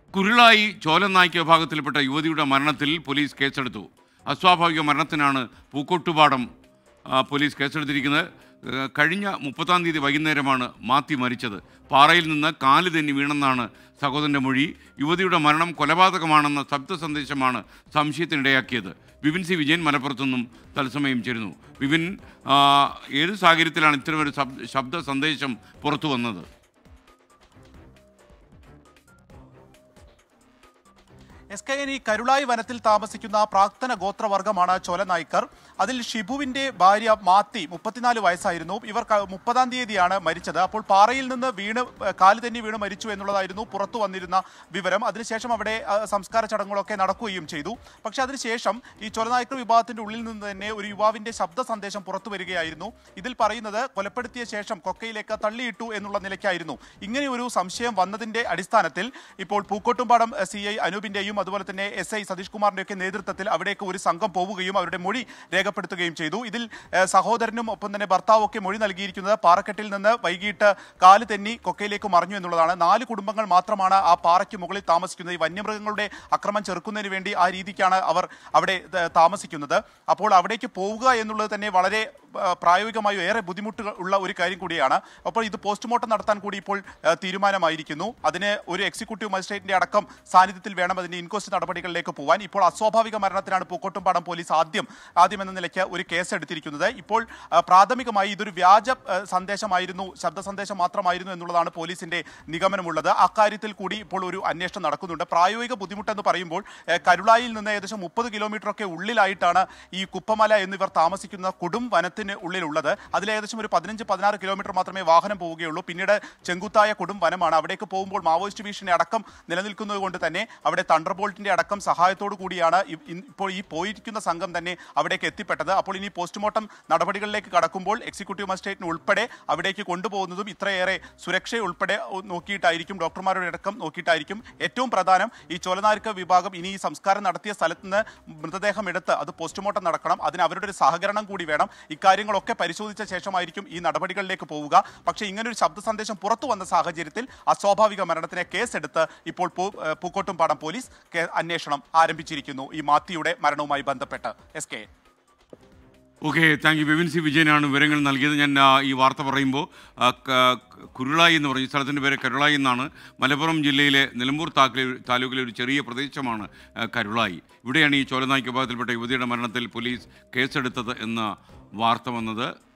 കുരുളായി ചോലനായ്ക്ക വിഭാഗത്തിൽപ്പെട്ട യുവതിയുടെ മരണത്തിൽ പോലീസ് കേസെടുത്തു അസ്വാഭാവിക മരണത്തിനാണ് പൂക്കോട്ടുപാടം ആ, പോലീസ് കേസെടുത്തിരിക്കുന്നത് ഏ, കഴിഞ്ഞ മുപ്പത്താം തീയതി വൈകുന്നേരമാണ് മാത്തി മരിച്ചത് പാറയിൽ നിന്ന് കാല് തെന്നി വീണെന്നാണ് സഹോദരൻ്റെ മൊഴി യുവതിയുടെ മരണം കൊലപാതകമാണെന്ന ശബ്ദ സന്ദേശമാണ് സംശയത്തിനിടയാക്കിയത് വിപിൻ സി വിജയൻ മലപ്പുറത്തുനിന്നും തത്സമയം ചേരുന്നു വിപിൻ ആ, ഏത് സാഹചര്യത്തിലാണ് ഇത്തരമൊരു ശബ്ദ ശബ്ദ സന്ദേശം പുറത്തു വന്നത് എസ് കെ എൻ ഈ കരുളായി വനത്തിൽ താമസിക്കുന്ന പ്രാക്തന ഗോത്രവർഗമാണ് ചോലനായ്ക്കർ അതിൽ ഷിബുവിന്റെ ഭാര്യ മാത്തി മുപ്പത്തിനാല് വയസ്സായിരുന്നു ഇവർ ക- മുപ്പതാം തീയതിയാണ് മരിച്ചത് അപ്പോൾ പാറയിൽ നിന്ന് വീണ് ഏഹ്, കാല് തന്നെ വീണ് മരിച്ചു എന്നുള്ളതായിരുന്നു പുറത്തു വന്നിരുന്ന വിവരം അതിനുശേഷം അവിടെ ആ, സംസ്കാര ചടങ്ങുകളൊക്കെ നടക്കുകയും ചെയ്തു പക്ഷേ അതിനുശേഷം ഈ ചോലനായ്ക്കർ വിഭാഗത്തിന്റെ ഉള്ളിൽ നിന്ന് തന്നെ ഒരു യുവാവിന്റെ ശബ്ദ സന്ദേശം പുറത്തു വരികയായിരുന്നു ഇതിൽ പറയുന്നത് കൊലപ്പെടുത്തിയ ശേഷം കൊക്കയിലേക്ക് തള്ളിയിട്ടു എന്നുള്ള നിലയ്ക്കായിരുന്നു ഇങ്ങനെ ഒരു സംശയം വന്നതിന്റെ അടിസ്ഥാനത്തിൽ ഇപ്പോൾ പൂക്കോട്ടുംപാടം സി ഐ അനൂപിന്റെയും അതുപോലെ തന്നെ എസ് ഐ സതീഷ് കുമാറിന്റെ ഒക്കെ നേതൃത്വത്തിൽ അവിടേക്ക് ഒരു സംഘം പോവുകയും അവരുടെ മൊഴി രേഖപ്പെടുത്തുകയും ചെയ്തു ഇതിൽ ഏഹ്, സഹോദരനും ഒപ്പം തന്നെ ഭർത്താവും ഒക്കെ മൊഴി നൽകിയിരിക്കുന്നത് പാറക്കെട്ടിൽ നിന്ന് വൈകിട്ട് കാല് തെന്നി കൊക്കയിലേക്ക് മറിഞ്ഞു എന്നുള്ളതാണ് നാല് കുടുംബങ്ങൾ മാത്രമാണ് ആ പാറയ്ക്ക് മുകളിൽ താമസിക്കുന്നത് ഈ വന്യമൃഗങ്ങളുടെ അക്രമം ചെറുക്കുന്നതിന് വേണ്ടി ആ രീതിക്കാണ് അവർ അവിടെ ഏഹ്, താമസിക്കുന്നത് അപ്പോൾ അവിടേക്ക് പോവുക എന്നുള്ളത് തന്നെ വളരെ ഏഹ്, പ്രായോഗികമായി ഏറെ ബുദ്ധിമുട്ടുകൾ ഉള്ള ഒരു കാര്യം കൂടിയാണ് അപ്പോൾ ഇത് പോസ്റ്റ്മോർട്ടം നടത്താൻ കൂടി ഇപ്പോൾ ഏഹ്, തീരുമാനമായിരിക്കുന്നു അതിന് ഒരു എക്സിക്യൂട്ടീവ് മജിസ്ട്രേറ്റിന്റെ അടക്കം സാന്നിധ്യത്തിൽ വേണം അതിന്റെ ഇൻക്വസ്റ്റ് നടപടികളിലേക്ക് പോകാൻ ഇപ്പോൾ അസ്വാഭാവിക മരണത്തിനാണ് പൂക്കോട്ടുംപാടം പോലീസ് ആദ്യം ആദ്യം എന്ന നിലയ്ക്ക് ഒരു കേസ് എടുത്തിരിക്കുന്നത് ഇപ്പോൾ ആ, പ്രാഥമികമായി ഇതൊരു വ്യാജ ആ, സന്ദേശമായിരുന്നു ശബ്ദ സന്ദേശം മാത്രമായിരുന്നു എന്നുള്ളതാണ് പോലീസിന്റെ നിഗമനമുള്ളത് അക്കാര്യത്തിൽ കൂടി ഇപ്പോൾ ഒരു അന്വേഷണം നടക്കുന്നുണ്ട് പ്രായോഗിക ബുദ്ധിമുട്ടെന്ന് പറയുമ്പോൾ ഏ, കരുളായിൽ നിന്ന് ഏകദേശം മുപ്പത് കിലോമീറ്റർ ഒക്കെ ഉള്ളിലായിട്ടാണ് ഈ കുപ്പമല എന്നിവർ താമസിക്കുന്ന കൊടും വനത്തിന് ഉള്ളിലുള്ളത് അതിൽ ഏകദേശം ഒരു പതിനഞ്ച് പതിനാറ് കിലോമീറ്റർ മാത്രമേ വാഹനം പോവുകയുള്ളൂ പിന്നീട് ചെങ്കുത്തായ കൊടും വനമാണ് അവിടേക്ക് പോകുമ്പോൾ മാവോയിസ്റ്റ് ഭീഷണി അടക്കം നിലനിൽക്കുന്നത് കൊണ്ട് തന്നെ അവിടെ തണ്ടർബോൾട്ടിന്റെ അടക്കം സഹായത്തോടു കൂടിയാണ് ഇ- ഇ- ഇപ്പോൾ ഈ പോയിരിക്കുന്ന സംഘം തന്നെ അവിടേക്ക് എത്തിപ്പെട്ടത് അപ്പോൾ ഇനി പോസ്റ്റ്മോർട്ടം നടപടികളിലേക്ക് കടക്കുമ്പോൾ എക്സിക്യൂട്ടീവ് മജിസ്ട്രേറ്റിന് ഉൾപ്പെടെ അവിടേക്ക് കൊണ്ടുപോകുന്നതും ഇത്രയേറെ സുരക്ഷ ഉൾപ്പെടെ ഒ- നോക്കിയിട്ടായിരിക്കും ഡോക്ടർമാരുടെ അടക്കം നോക്കിയിട്ടായിരിക്കും ഏറ്റവും പ്രധാനം ഈ ചോലനാരിക്ക വിഭാഗം ഇനി ഈ സംസ്കാരം നടത്തിയ സ്ഥലത്ത് നിന്ന് മൃതദേഹം എടുത്ത് അത് പോസ്റ്റ്മോർട്ടം നടക്കണം അതിന് അവരുടെ ഒരു സഹകരണം കൂടി വേണം ഇക്കാര്യങ്ങളൊക്കെ പരിശോധിച്ച ശേഷമായിരിക്കും ഈ നടപടികളിലേക്ക് പോവുക പക്ഷേ ഇങ്ങനൊരു ശബ്ദ സന്ദേശം പുറത്തു വന്ന സാഹചര്യത്തിൽ അസ്വാഭാവിക മരണത്തിനെ കേസെടുത്ത് ഇപ്പോൾ പൂ- ഏഹ് പൂക്കോട്ടുംപാടം പോലീസ് കേ- അന്വേഷണം ആരംഭിച്ചിരിക്കുന്നു ഈ മാത്തിയുടെ മരണവുമായി ബന്ധപ്പെട്ട് S K okay thank you Vipin C വിജയനാണ് വിവരങ്ങൾ നൽകിയത് ഞാൻ ആ, ഈ വാർത്ത പറയുമ്പോൾ ആ, ക- കുരുളായി എന്ന് പറയും ഈ സ്ഥലത്തിൻ്റെ പേര് കരുളായി എന്നാണ് മലപ്പുറം ജില്ലയിലെ നിലമ്പൂർ താലൂക്കിലെ താലൂക്കിലെ ഒരു ചെറിയ പ്രദേശമാണ് ആ, കരുളായി ഇവിടെയാണ് ഈ ചോലനായ്ക്ക് വിഭാഗത്തിൽപ്പെട്ട യുവതിയുടെ മരണത്തിൽ പോലീസ് കേസെടുത്തത് എന്ന വാർത്ത വന്നത്